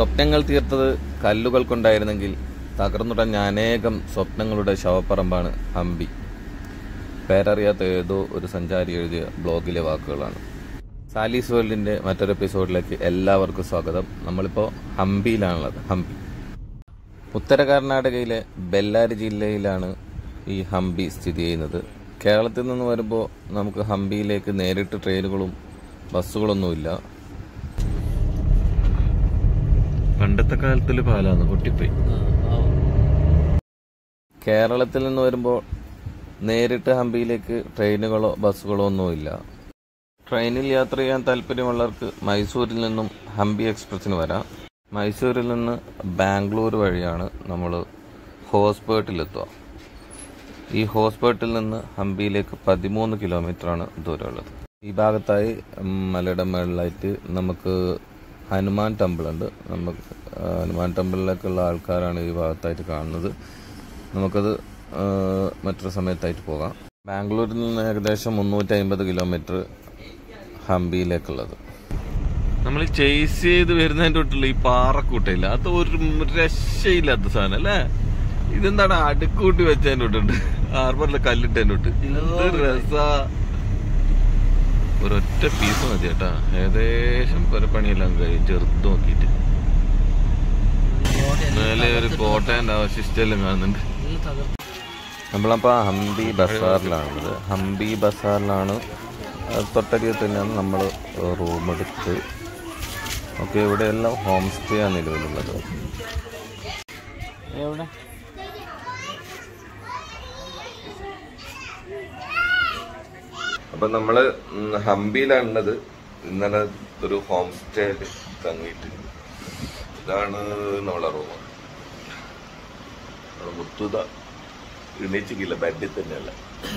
സ്വപ്നങ്ങൾ തീർത്തത് കല്ലുകൾ കൊണ്ടായിരുന്നെങ്കിൽ തകർന്നുടഞ്ഞ അനേകം സ്വപ്നങ്ങളുടെ ശവപ്പറമ്പാണ് ഹംപി പേരറിയാത്ത ഏതോ ഒരു സഞ്ചാരി എഴുതിയ ബ്ലോഗിലെ വാക്കുകളാണ് സാലീസ് വേൾഡിന്റെ മറ്റൊരു എപ്പിസോഡിലേക്ക് എല്ലാവർക്കും സ്വാഗതം നമ്മളിപ്പോൾ ഹംപിയിലാണുള്ളത് ഹംപി ഉത്തര കർണാടകയിലെ ബെല്ലാരി ജില്ലയിലാണ് ഈ ഹംപി സ്ഥിതി ചെയ്യുന്നത് കേരളത്തിൽ നിന്ന് വരുമ്പോൾ നമുക്ക് ഹംപിയിലേക്ക് നേരിട്ട് ട്രെയിനുകളും ബസ്സുകളൊന്നുമില്ല പണ്ടത്തെ കാലത്തിൽ പാലാണ് പൊട്ടിപ്പോയി കേരളത്തിൽ നിന്ന് വരുമ്പോൾ നേരിട്ട് ഹംപിയിലേക്ക് ട്രെയിനുകളോ ബസ്സുകളോ ഒന്നുമില്ല ട്രെയിനിൽ യാത്ര ചെയ്യാൻ താല്പര്യമുള്ളവർക്ക് മൈസൂരിൽ നിന്നും ഹംപി എക്സ്പ്രസ്സിന് വരാം മൈസൂരിൽ നിന്ന് ബാംഗ്ലൂർ വഴിയാണ് നമ്മൾ ഹോസ്പേട്ടിലെത്തുക ഈ ഹോസ്പേട്ടിൽ നിന്ന് ഹംപിയിലേക്ക് പതിമൂന്ന് കിലോമീറ്ററാണ് ദൂരമുള്ളത് ഈ ഭാഗത്തായി ഉം, മലയുടെ മുകളിലായിട്ട് നമുക്ക് ഹനുമാൻ ടെമ്പിൾ ഉണ്ട് നമുക്ക് ആ, ഹനുമാൻ ടെമ്പിളിലേക്കുള്ള ആൾക്കാരാണ് ഈ ഭാഗത്തായിട്ട് കാണുന്നത് നമുക്കത് ആ, മറ്റൊരു സമയത്തായിട്ട് പോകാം ബാംഗ്ലൂരിൽ നിന്ന് ഏകദേശം മുന്നൂറ്റി അമ്പത് കിലോമീറ്റർ ഹംപിയിലേക്കുള്ളത് നമ്മൾ ചേസ് ചെയ്ത് വരുന്നതിന്റെ തൊട്ടുള്ള ഈ പാറക്കൂട്ടയില്ല അത് ഒരു രക്ഷയില്ലാത്ത സാധനം അല്ലേ ഇതെന്താണ് അടുക്കൂട്ടി വെച്ചതിന്റെ തൊട്ടുണ്ട് ഹാർബറിൽ കല്ലിട്ടതിന്റെ തൊട്ട് എന്ത് രസാ ഒരൊറ്റ പീസ് മതി കേട്ടാ ഏകദേശം പണിയെല്ലാം കഴിയും ചെറുത് നോക്കിയിട്ട് മേലെ ഒരു കോട്ടയന്റെ അവശിഷ്ടെല്ലാം കാണുന്നുണ്ട് നമ്മളപ്പോൾ ഹംപി ബസാറിലാണുള്ളത് ഹംപി ബസാറിലാണ് അത് തൊട്ടരികത്ത് തന്നെയാണ് നമ്മൾ റൂം എടുത്ത് ഓക്കെ ഇവിടെയെല്ലാം ഹോം സ്റ്റേ ആണ് നിലവിലുള്ളത് എവിടെ അപ്പൊ നമ്മള് ഉം, ഹംപിയിലാണുള്ളത് ഇന്നലെ ഒരു ഹോം സ്റ്റേ തങ്ങിയിട്ട് ഇതാണ് നമ്മളെ റൂം മുത്തുത എണീച്ചിക്കില്ല ബെഡിൽ തന്നെയല്ല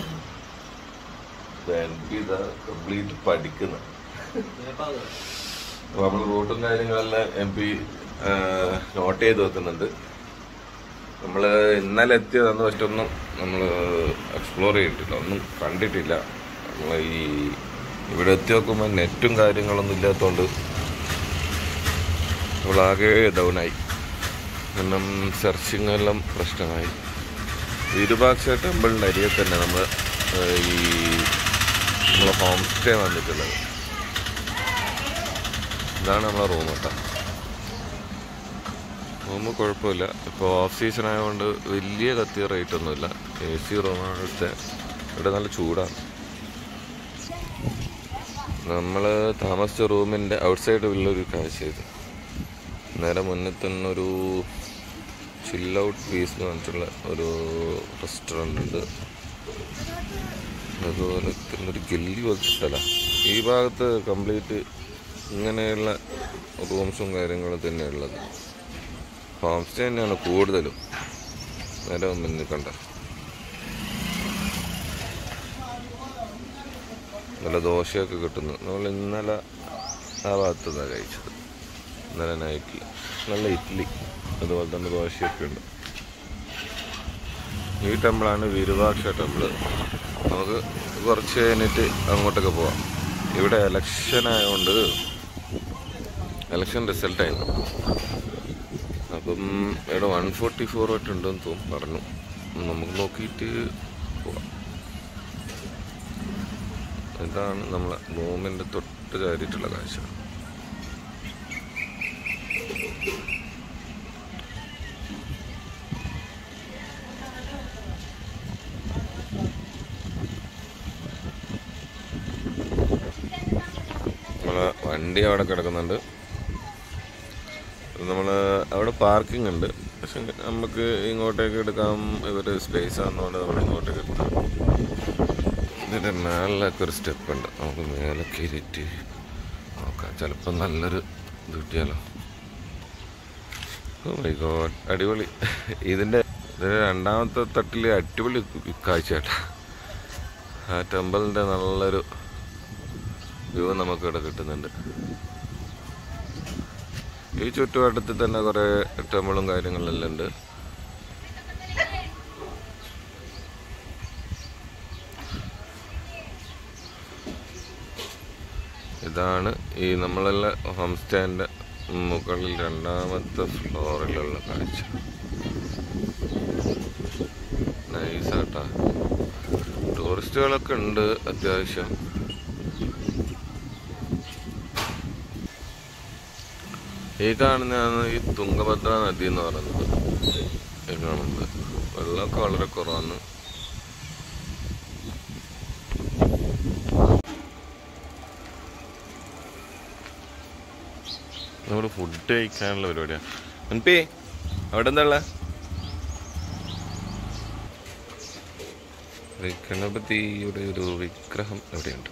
കംപ്ലീറ്റ് പഠിക്കുന്ന അപ്പൊ നമ്മൾ റൂട്ടും കാര്യങ്ങളെല്ലാം എം പി നോട്ട് ചെയ്ത് വെക്കുന്നുണ്ട് നമ്മള് ഇന്നലെ എത്തിയതെന്ന് പക്ഷെ ഒന്നും നമ്മൾ എക്സ്പ്ലോർ ചെയ്തിട്ടില്ല ഒന്നും കണ്ടിട്ടില്ല നമ്മൾ ഈ ഇവിടെ എത്തി നോക്കുമ്പോൾ നെറ്റും കാര്യങ്ങളൊന്നും ഇല്ലാത്തതുകൊണ്ട് നമ്മളാകെ ഡൗൺ ആയി കാരണം സെർച്ചിങ് എല്ലാം പ്രശ്നമായി വിരൂപാക്ഷ ടെമ്പിളിൻ്റെ അരികെ തന്നെ നമ്മൾ ഈ നമ്മളെ ഹോം സ്റ്റേ വന്നിട്ടുള്ളത് ഇതാണ് നമ്മളെ റൂം കേട്ടോ റൂം കുഴപ്പമില്ല ഇപ്പോൾ ഓഫ് സീസൺ ആയതുകൊണ്ട് വലിയ കത്തിയ റേറ്റ് ഒന്നുമില്ല എ സി റൂമാണ് ഇവിടുത്തെ ഇവിടെ നല്ല ചൂടാണ് നമ്മൾ താമസിച്ച റൂമിൻ്റെ ഔട്ട്സൈഡ് ഉള്ളൊരു കാഴ്ച ഇത് നേരെ മുന്നിൽ തന്നെ ഒരു ചിൽ ഔട്ട് പീസ് എന്ന് പറഞ്ഞിട്ടുള്ള ഒരു റെസ്റ്റോറൻ്റ് ഉണ്ട് അതുപോലെ തന്നെ ഒരു ഗല്ലി പോലത്തെ സ്ഥലം ഈ ഭാഗത്ത് കംപ്ലീറ്റ് ഇങ്ങനെയുള്ള റൂംസും കാര്യങ്ങളും തന്നെ ഉള്ളത് ഹോം സ്റ്റേ തന്നെയാണ് കൂടുതലും നേരെ മുന്നിൽ കണ്ട നല്ല ദോശയൊക്കെ കിട്ടുന്നു നമ്മൾ ഇന്നലെ ആ ഭാഗത്തുനിന്നാണ് കഴിച്ചത് ഇന്നലെ നൈറ്റിൽ നല്ല ഇഡ്ഡലി അതുപോലെ തന്നെ ദോശയൊക്കെ ഉണ്ട് ഈ ടെമ്പിളാണ് വിരുവാക്ഷ ടെമ്പിൾ നമുക്ക് കുറച്ച് കഴിഞ്ഞിട്ട് അങ്ങോട്ടൊക്കെ പോവാം ഇവിടെ എലക്ഷൻ ആയതുകൊണ്ട് എലക്ഷൻ റിസൾട്ട് ആയിരുന്നു അപ്പം ഇവിടെ വൺ ഫോർട്ടി ഫോർ ഉണ്ടെന്ന് തോന്നുന്നു പറഞ്ഞു നമുക്ക് നോക്കിയിട്ട് പോവാം ഇതാണ് നമ്മളെ റൂമിൻ്റെ തൊട്ട് കയറിയിട്ടുള്ള കാഴ്ച നമ്മളെ വണ്ടി അവിടെ കിടക്കുന്നുണ്ട് നമ്മൾ അവിടെ പാർക്കിംഗ് ഉണ്ട് പക്ഷെ നമുക്ക് ഇങ്ങോട്ടേക്ക് എടുക്കാം ഇവർ സ്പേസ് ആണെന്നുകൊണ്ട് നമ്മൾ ഇങ്ങോട്ടേക്ക് എടുക്കാം ഇതിൻ്റെ മേളിലൊക്കെ ഒരു സ്റ്റെപ്പ് ഉണ്ട് നമുക്ക് മേലെ കയറിയിട്ട് നോക്കാം ചിലപ്പോൾ നല്ലൊരു ഇത് കിട്ടിയാലോ ഓ മൈ ഗോഡ് അടിപൊളി ഇതിൻ്റെ ഇതിൻ്റെ രണ്ടാമത്തെ തട്ടിൽ അടിപൊളി കാഴ്ച കേട്ടോ ആ ടെമ്പിളിൻ്റെ നല്ലൊരു വ്യൂ നമുക്ക് ഇവിടെ കിട്ടുന്നുണ്ട് ഈ ചുറ്റുവട്ടത്തിൽ തന്നെ കുറേ ടെമ്പിളും കാര്യങ്ങളെല്ലാം ഉണ്ട് ഇതാണ് ഈ നമ്മളെല്ലാം ഹോം സ്റ്റേൻ്റെ മുകളിൽ രണ്ടാമത്തെ ഫ്ലോറിലുള്ള കാഴ്ച നൈസാട്ടാ ടൂറിസ്റ്റുകളൊക്കെ ഉണ്ട് അത്യാവശ്യം ഈ കാണുന്നതാണ് ഈ തുങ്കഭദ്ര നദി എന്ന് പറയുന്നത് ഈ കാണുന്നത് വെള്ളമൊക്കെ വളരെ കുറവാണ് നമ്മൾ ഫുഡ് കഴിക്കാനുള്ള പരിപാടിയാണ് അൻപി അവിടെ എന്താ ഉള്ള ഗണപതിയുടെ ഒരു വിഗ്രഹം എവിടെയുണ്ട്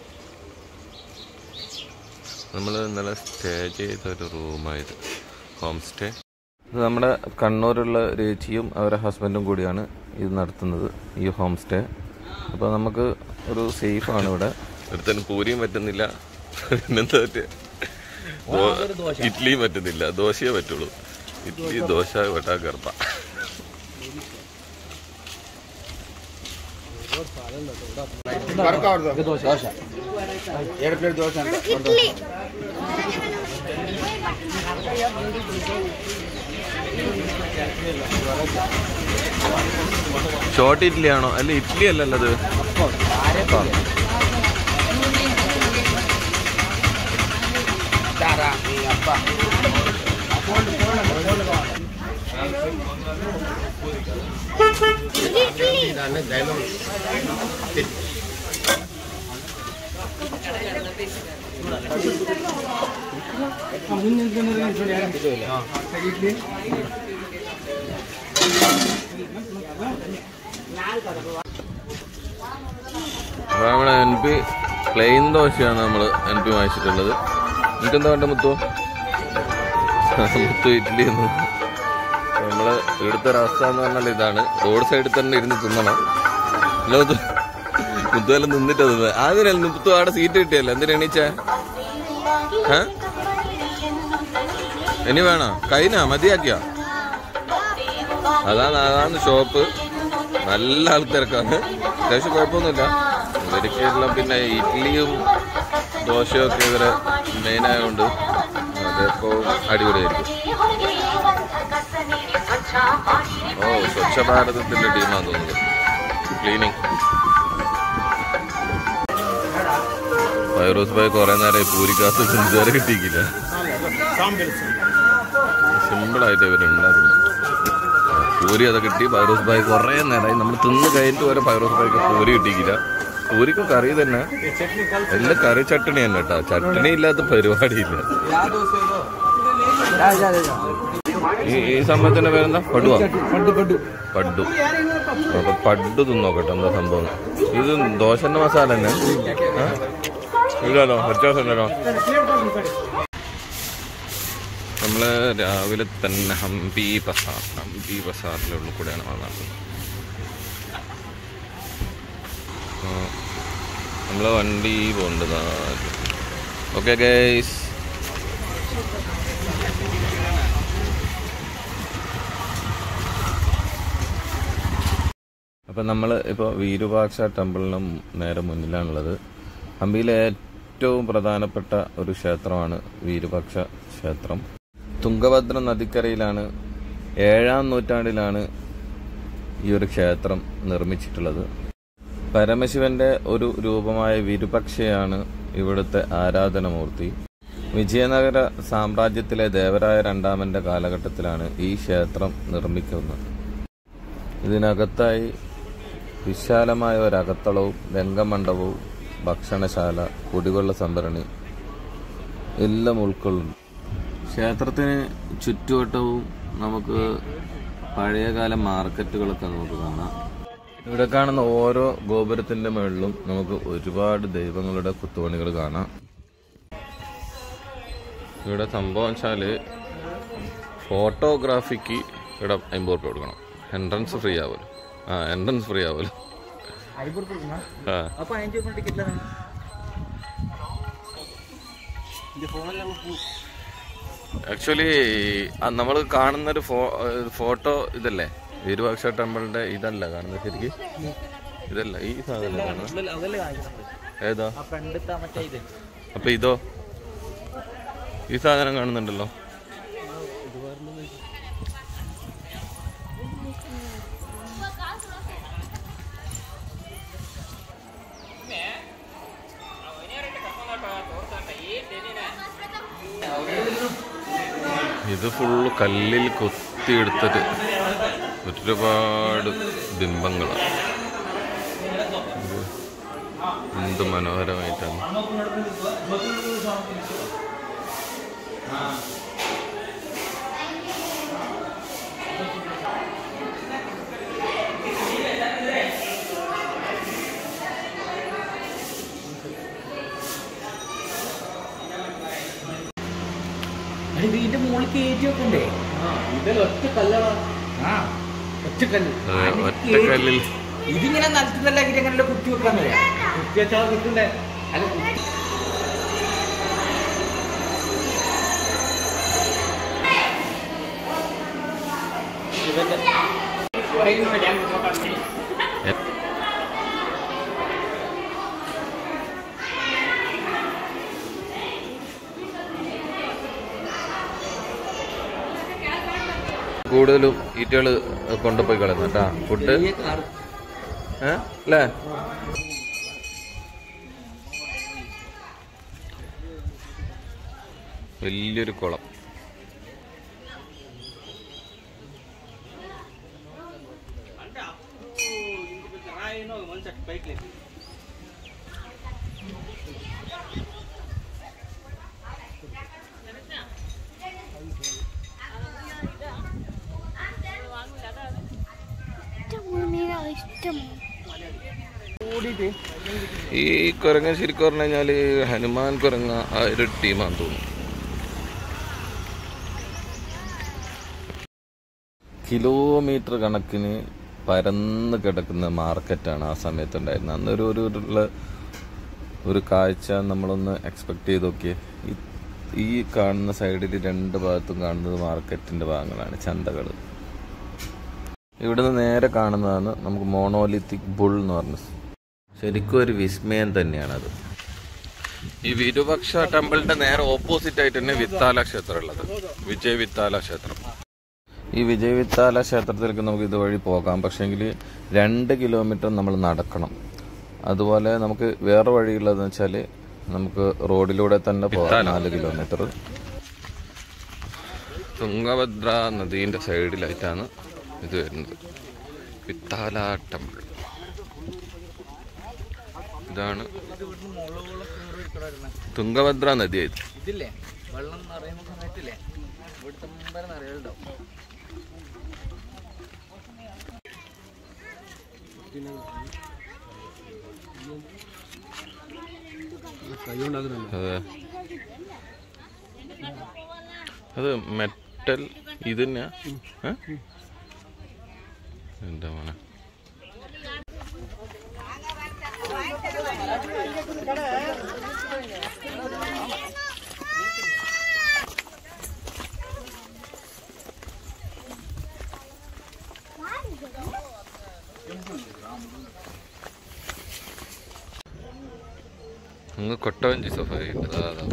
നമ്മൾ ഇന്നലെ സ്റ്റേ ചെയ്ത ഒരു റൂമായത് ഹോം സ്റ്റേ ഇത് നമ്മുടെ കണ്ണൂരുള്ള ചേച്ചിയും അവരുടെ ഹസ്ബൻഡും കൂടിയാണ് ഇത് നടത്തുന്നത് ഈ ഹോം സ്റ്റേ അപ്പോൾ നമുക്ക് ഒരു സേഫാണ് ഇവിടെ ഒരുത്തന് പൂരിയും പറ്റുന്നില്ല പിന്നെന്താ പറ്റുക ദോ- ഇഡ്ഡലിയും പറ്റുന്നില്ല ദോശയേ പറ്റുള്ളൂ ഇഡ്ഡലി ദോശ വട്ടാ ഗർഭ ದೋಸೆ ಎರಡು ಪ್ಲೇಟ್ ದೋಸೆ ಅಂತ ಇಡ್ಲಿ ഷോർട്ട് ഇഡ്ഡലി ആണോ അല്ല ഇഡ്ഡലി അല്ലല്ലോ അത് അപ്പം. ದಾರ ಈ ಅಪ್ಪ അപ്പൊ നമ്മളെ എൻ പി പ്ലെയിൻ ദോശയാണ് നമ്മൾ എൻ പി വാങ്ങിച്ചിട്ടുള്ളത് എനിക്കെന്താ വേണ്ട മുത്തു മുത്തു ഇഡ്ഡലി എന്ന് നമ്മള് ഇവിടുത്തെ ഒരു അവസ്ഥ എന്ന് പറഞ്ഞാൽ ഇതാണ് റോഡ് സൈഡിൽ തന്നെ ഇരുന്ന് തിന്നണം അല്ല മുത്തു മുത്തു എല്ലാം നിന്നിട്ട് തിന്നത് ആദ്യം മുത്തു അവിടെ സീറ്റ് കിട്ടിയല്ലോ എന്തിനാ എണീച്ചേ ഏ ഇനി വേണോ കൈനാ മതിയാക്കിയോ അതാണ് അതാണ് ഷോപ്പ് നല്ല ആൾത്തിരക്കാണ് അത്യാവശ്യം കുഴപ്പമൊന്നുമില്ല ഇവർക്കെല്ലാം പിന്നെ ഇഡ്ഡലിയും ദോശയും ഒക്കെ ഇവരെ മെയിൻ ആയതുകൊണ്ട് അതെപ്പോഴും അടിപൊളിയായിരിക്കും ഓ സ്വച്ഛ ഭാരതത്തിന്റെ ടീമാന്ന് തോന്നുന്നത് ക്ലീനിങ് ഫൈറോസ് ഭായ് കുറെ നേരം പൂരിക്കാത്ത ഇതുവരെ കിട്ടിയില്ല സിമ്പിളായിട്ട് ഇവരുണ്ടാക്കുന്നത് പൂരി അത് കിട്ടി ഫൈറോസ് ഭായ് കുറേ നേരമായി നമ്മൾ തിന്ന് കഴിഞ്ഞിട്ട് വരെ ഫൈറോസ് ഭായ്ക്ക് പൂരി കിട്ടിയില്ല പൂരിക്ക് കറി തന്നെ എല്ലാം കറി ചട്ടണി തന്നെ കേട്ടോ ചട്ടണി ഇല്ലാത്ത പരിപാടിയില്ല ഈ ഈ സംഭവത്തിന്റെ പേരെന്താ പടുവാ പഡ്ഡു അപ്പൊ പഡ്ഡു തിന്നോക്കട്ടെ എന്താ സംഭവം ഇത് ദോശന്റെ മസാല തന്നെ ആ? ഇല്ലല്ലോ വ്യത്യാസം ഉണ്ടല്ലോ നമ്മള് രാവിലെ തന്നെ ഹംപി ബസാർ ഹംപി ബസാറിന്റെ ഉള്ളിൽ കൂടെയാണ് നമ്മൾ നടക്കുന്നത് ആ, നമ്മളെ വണ്ടി പോകേണ്ടതാ ഓക്കെ ഗൈസ് അപ്പം നമ്മൾ ഇപ്പോൾ വീരുപാക്ഷ ടെമ്പിളിനും നേരെ മുന്നിലാണുള്ളത് ഹംപിയിലെ ഏറ്റവും പ്രധാനപ്പെട്ട ഒരു ക്ഷേത്രമാണ് വീരുപാക്ഷ ക്ഷേത്രം തുങ്കഭദ്ര നദിക്കരയിലാണ് ഏഴാം നൂറ്റാണ്ടിലാണ് ഈ ഒരു ക്ഷേത്രം നിർമ്മിച്ചിട്ടുള്ളത് പരമശിവന്റെ ഒരു രൂപമായ വിരുപക്ഷയാണ് ഇവിടുത്തെ ആരാധനമൂർത്തി വിജയനഗര സാമ്രാജ്യത്തിലെ ദേവരായ രണ്ടാമന്റെ കാലഘട്ടത്തിലാണ് ഈ ക്ഷേത്രം നിർമ്മിക്കുന്നത് ഇതിനകത്തായി വിശാലമായ ഒരകത്തളവും രംഗമണ്ഡപവും ഭക്ഷണശാല കുടിവെള്ള സംഭരണി എല്ലാം ഉൾക്കൊള്ളുന്നു ക്ഷേത്രത്തിന് ചുറ്റുവട്ടവും നമുക്ക് പഴയകാല മാർക്കറ്റുകളൊക്കെ നമുക്ക് കാണാം ഇവിടെ കാണുന്ന ഓരോ ഗോപുരത്തിന്റെ മുകളിലും നമുക്ക് ഒരുപാട് ദൈവങ്ങളുടെ കുത്തുപണികൾ കാണാം ഇവിടെ സംഭവം വെച്ചാല് ഫോട്ടോഗ്രാഫിക്ക് ഇവിടെ അമ്പത് റുപ്യ കൊടുക്കണം എൻട്രൻസ് ഫ്രീ ആവുമല്ലോ ആ എൻട്രൻസ് ഫ്രീ ആവുമല്ലോ ആ അപ്പൊ അഞ്ചു രൂപ ടിക്കറ്റ് ആക്ച്വലി നമ്മൾ കാണുന്ന ഒരു ഫോട്ടോ ഇതല്ലേ വീരുവാക്ഷ ടെമ്പിളിന്റെ ഇതല്ല കാണുന്നത് ശരിക്കും ഇതല്ല ഈ സാധനം കാണുന്നത് അതല്ലേ കാണിക്കുന്നത് ഏതാ ആ ഫ്രണ്ടിത്തെ മറ്റേ ഇത് അപ്പൊ ഇതോ ഈ സാധനം കാണുന്നുണ്ടല്ലോ ഇത് ഫുള്ള് കല്ലിൽ കൊത്തിയെടുത്തിട്ട് ഒരുപാട് ബിംബങ്ങളാണ് ഇത് എന്ത് മനോഹരമായിട്ടാണ് വീടിന്റെ മുകളിൽ കയറ്റി വെക്കണ്ടേ ഒറ്റ കല്ലടാ ആ ഒറ്റക്കല്ല് അത് അതിന് ഒറ്റക്കല്ലിൽ കേറ്റി- ഇതിങ്ങനെ നിലത്തുന്നല്ല ഇങ്ങനെ കുത്തി വെക്കാൻ പറയാം കുത്തിയച്ചാ കിട്ടണ്ടേ അല്ല കുത്തി- കൂടുതലും ഈറ്റകള് കൊണ്ടുപോയി കളയുന്നു കേട്ടാ ഫുഡ് ചെറിയ കാറ് ഏ അല്ലേ വലിയൊരു കുളം ഇഷ്ടമോ ഈ കുരങ്ങൻ ശരിക്കും പറഞ്ഞു കഴിഞ്ഞാല് ഹനുമാൻ കുരങ്ങ ആ ഒരു ടീമാന്ന് തോന്നുന്നു കിലോമീറ്റർ കണക്കിന് പരന്ന് കിടക്കുന്ന മാർക്കറ്റാണ് ആ സമയത്ത് ഉണ്ടായിരുന്നത് അന്നൊരു ഒരു ഉള്ള ഒരു കാഴ്ച നമ്മളൊന്ന് എക്സ്പെക്ട് ചെയ്ത് നോക്കിയേ ഈ ഈ കാണുന്ന സൈഡിൽ രണ്ട് ഭാഗത്തും കാണുന്നത് മാർക്കറ്റിന്റെ ഭാഗങ്ങളാണ് ചന്തകൾ ഇവിടുന്ന് നേരെ കാണുന്നതാണ് നമുക്ക് മോണോലിത്തിക് ബുൾ എന്ന് പറഞ്ഞ ശരിക്കും ഒരു വിസ്മയം തന്നെയാണത് ഈ വിരുപക്ഷ ടെമ്പിളിന്റെ നേരെ ഓപ്പോസിറ്റ് ആയിട്ട് തന്നെ വിത്താല ക്ഷേത്രം ഉള്ളത് വിജയ് വിത്താല ക്ഷേത്രം ഈ വിജയ് വിത്താല ക്ഷേത്രത്തിലേക്ക് നമുക്ക് ഇതുവഴി പോകാം പക്ഷേങ്കിൽ രണ്ട് കിലോമീറ്റർ നമ്മൾ നടക്കണം അതുപോലെ നമുക്ക് വേറെ വഴിയുള്ളതെന്ന് വെച്ചാൽ നമുക്ക് റോഡിലൂടെ തന്നെ പോകാം നാല് കിലോമീറ്റർ തുംഗഭദ്ര നദീന്റെ സൈഡിലായിട്ടാണ് ഇത് വരുന്നത് വിത്താല ടെമ്പിൾ ഇതാണ് തുംഗഭദ്ര നദിയായത് ഇതില്ലേ വെള്ളം നിറയുന്ന സമയത്തില്ലേ ഇവിടുത്തെ മുമ്പേ നിറയലുണ്ടാവും അതെ അത് മെറ്റൽ ഇത് തന്നെയാ ഏ? എന്താ മോനെ അങ്ങ് കൊട്ടവഞ്ചി സഫാരി ഉണ്ട് അതാ, അതാ,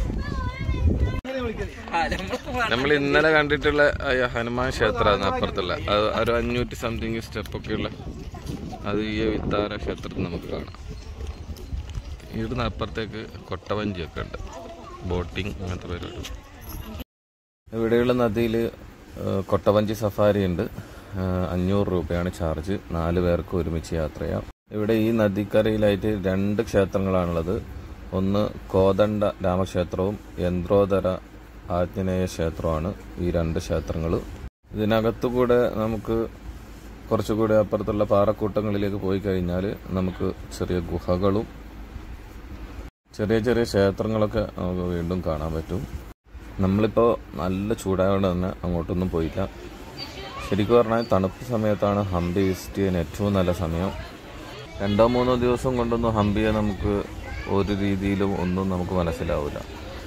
അതാ. നമ്മൾ ഇന്നലെ കണ്ടിട്ടുള്ള ആ ഹനുമാൻ ക്ഷേത്രമാണ് അപ്പുറത്തുള്ള അത് ഒരു അഞ്ഞൂറ്റി സംതിങ് സ്റ്റെപ്പ് ഒക്കെ ഉള്ള അത് ഈ വിത്താര ക്ഷേത്രത്തിൽ നമുക്ക് കാണാം ഇവിടുന്ന് അപ്പുറത്തേക്ക് കൊട്ടവഞ്ചിയൊക്കെ ഉണ്ട് ബോട്ടിങ് അങ്ങനത്തെ പരിപാടി ഇവിടെയുള്ള നദിയിൽ കൊട്ടവഞ്ചി സഫാരി ഉണ്ട് ആ, അഞ്ഞൂറ് രൂപയാണ് ചാർജ് നാല് പേർക്ക് ഒരുമിച്ച് യാത്ര ചെയ്യാം ഇവിടെ ഈ നദിക്കരയിലായിട്ട് രണ്ട് ക്ഷേത്രങ്ങളാണുള്ളത് ഒന്ന് കോദണ്ഡ രാമക്ഷേത്രവും യന്ത്രോദര ആഞ്ജനേയ ക്ഷേത്രമാണ് ഈ രണ്ട് ക്ഷേത്രങ്ങൾ ഇതിനകത്തുകൂടെ നമുക്ക് കുറച്ചുകൂടി അപ്പുറത്തുള്ള പാറക്കൂട്ടങ്ങളിലേക്ക് പോയി കഴിഞ്ഞാൽ നമുക്ക് ചെറിയ ഗുഹകളും ചെറിയ ചെറിയ ക്ഷേത്രങ്ങളൊക്കെ നമുക്ക് വീണ്ടും കാണാൻ പറ്റും നമ്മളിപ്പോൾ നല്ല ചൂടായതുകൊണ്ട് തന്നെ അങ്ങോട്ടൊന്നും പോയില്ല ശരിക്കും പറഞ്ഞാൽ തണുപ്പ് സമയത്താണ് ഹംപി വിസിറ്റ് ചെയ്യാൻ ഏറ്റവും നല്ല സമയം രണ്ടോ മൂന്നോ ദിവസം കൊണ്ടൊന്നും ഹംപിയെ നമുക്ക് ഒരു രീതിയിലും ഒന്നും നമുക്ക് മനസ്സിലാവില്ല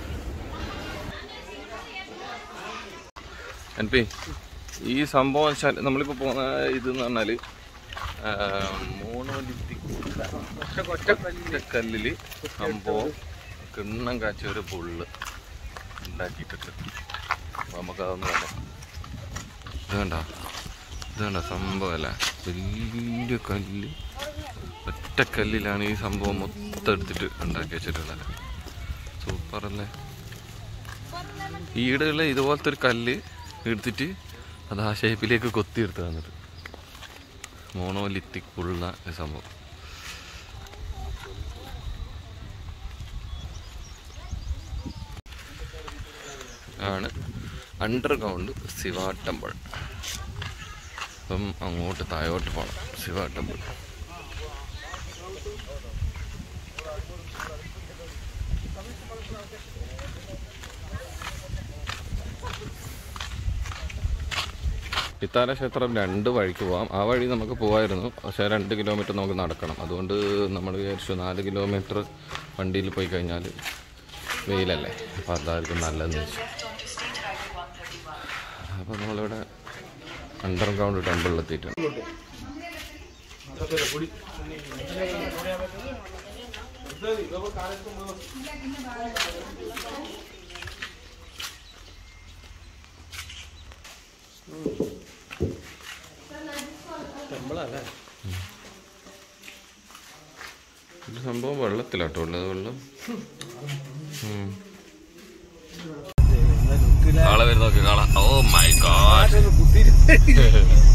എൻ പി ഈ സംഭവം വെച്ചാൽ നമ്മളിപ്പോൾ പോകുന്ന ഇതെന്ന് പറഞ്ഞാൽ ഒറ്റക്കല്ലിൽ സംഭവം കിണ്ണം കാച്ചിയ ഒരു പുള്ള് ഉണ്ടാക്കിയിട്ടിട്ട് അപ്പൊ നമുക്കതൊന്ന് കാണാം ഇത് കണ്ട ഇത് കണ്ട സംഭവമല്ല വലിയ കല്ല് ഒറ്റ കല്ലിലാണ് ഈ സംഭവം മൊത്തം എടുത്തിട്ട് ഉണ്ടാക്കി വെച്ചിട്ടുള്ളത് സൂപ്പർ അല്ലേ ഈടുകളിൽ ഇതുപോലത്തെ ഒരു കല്ല് എടുത്തിട്ട് അത് ആ ഷേപ്പിലേക്ക് കൊത്തിയെടുത്ത് തന്നിട്ട് മോണോലിത്തിക് ഉള്ള ഒരു സംഭവം ആണ് അണ്ടർഗ്രൗണ്ട് ശിവ ടെമ്പിൾ അപ്പം അങ്ങോട്ട് താഴോട്ട് പോകണം ശിവ ടെമ്പിൾ ഇത്താര ക്ഷേത്രം രണ്ട് വഴിക്ക് പോവാം ആ വഴി നമുക്ക് പോകായിരുന്നു പക്ഷേ രണ്ട് കിലോമീറ്റർ നമുക്ക് നടക്കണം അതുകൊണ്ട് നമ്മൾ വിചാരിച്ചു നാല് കിലോമീറ്റർ വണ്ടിയിൽ പോയി കഴിഞ്ഞാൽ വെയിലല്ലേ അപ്പോൾ അതായിരിക്കും നല്ലതെന്ന് വെച്ചു അപ്പോൾ നമ്മളിവിടെ അണ്ടർഗ്രൗണ്ട് ടെമ്പിളിലെത്തിയിട്ടുണ്ട് നമ്മളല്ലേ ഇത് സംഭവം വെള്ളത്തിലാട്ടോ ഉള്ളത് വെള്ളം ഉം. കാള വരുന്ന നോക്കി കാള ഓ മൈ ഗോഡ് കുത്തിയിട്ട്